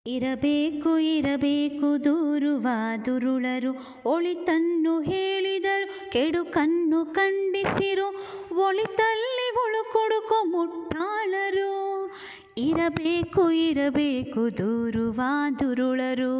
ಇರಬೇಕು ಇರಬೇಕು ದೂರುವ ದುರುಳರು ಒಳಿತನ್ನು ಹೇಳಿದರು ಕೆಡುಕನ್ನು ಖಂಡಿಸಿರು ಒಳಿತಲ್ಲಿ ಒಳುಕೊಡುಕೋ ಮುಟ್ಟಾಳರು ಇರಬೇಕು ಇರಬೇಕು ದೂರುವ ದುರುಳರು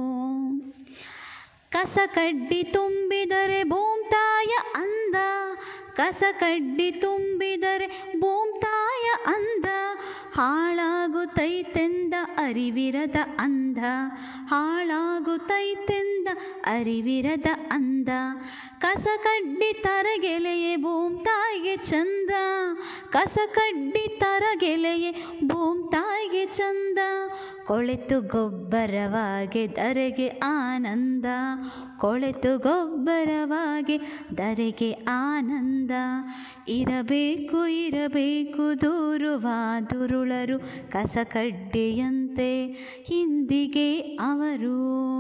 ಕಸ ಕಡ್ಡಿ ತುಂಬಿದರೆ ಭೂಮ್ತಾಯ ಅಂದ ಕಸ ಕಡ್ಡಿ ತುಂಬಿದರೆ ಭೂಮ್ತಾಯ ಅಂದ ಹಾಳಾಗುತ್ತೈತೆಂದ ಅರಿವಿರದ ಅಂದ ಹಾಳಾಗುತ್ತೈತೆಂದ ಅರಿವಿರದ ಅಂದ ಕಸ ಕಡ್ಡಿ ತರಗೆಲೆಯೇ ಭೂಮ್ತಾಯಿಗೆ ಚಂದ ಕಸ ಕಡ್ಡಿ ತರಗೆಲೆಯೇ ಭೂಮ್ತಾಯಿಗೆ ಚಂದ ಕೊಳೆತು ಗೊಬ್ಬರವಾಗಿ ಧರೆಗೆ ಆನಂದ ಕೊಳೆತು ಗೊಬ್ಬರವಾಗಿ ಧರೆಗೆ ಆನಂದ ಇರಬೇಕು ಇರಬೇಕು ದೂರುವ ದುರುಳರು ಕಸಕಡ್ಡಿಯಂತೆ ಹಿಂದಿಗೆ ಅವರು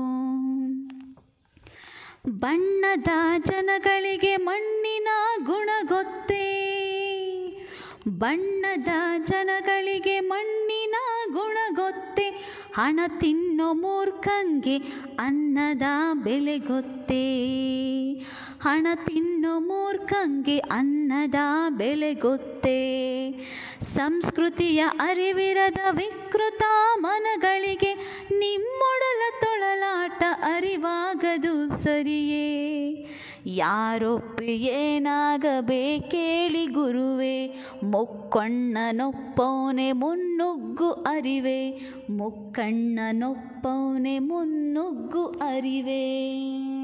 ಬಣ್ಣದ ಜನಗಳಿಗೆ ಮಣ್ಣಿನ ಗುಣ ಗೊತ್ತೇ ಬಣ್ಣದ ಜನಗಳಿಗೆ ಮಣ್ಣಿನ ಗುಣ ಗೊತ್ತೇ ಹಣ ತಿನ್ನೋ ಮೂರ್ಖಂಗೆ ಅನ್ನದ ಬೆಲೆ ಗೊತ್ತೇ ಹಣ ತಿನ್ನೋ ಮೂರ್ಖಂಗೆ ಅನ್ನದ ಬೆಲೆ ಗೊತ್ತೇ ಸಂಸ್ಕೃತಿಯ ಅರಿವಿರದ ವಿಕೃತ ಮನಗಳಿಗೆ ನಿಮ್ಮೊಡಲ ತೊಳಲಾಟ ಅರಿವಾಗದು ಸರಿಯೇ ಯಾರೊಪ್ಪಿ ಏನಾಗಬೇಕೇಳಿ ಗುರುವೆ ಮುಕ್ಕಣ್ಣನೊಪ್ಪವನೆ ಮುನ್ನುಗ್ಗು ಅರಿವೆ ಮುಕ್ಕಣ್ಣನೊಪ್ಪವನೆ ಮುನ್ನುಗ್ಗು ಅರಿವೆ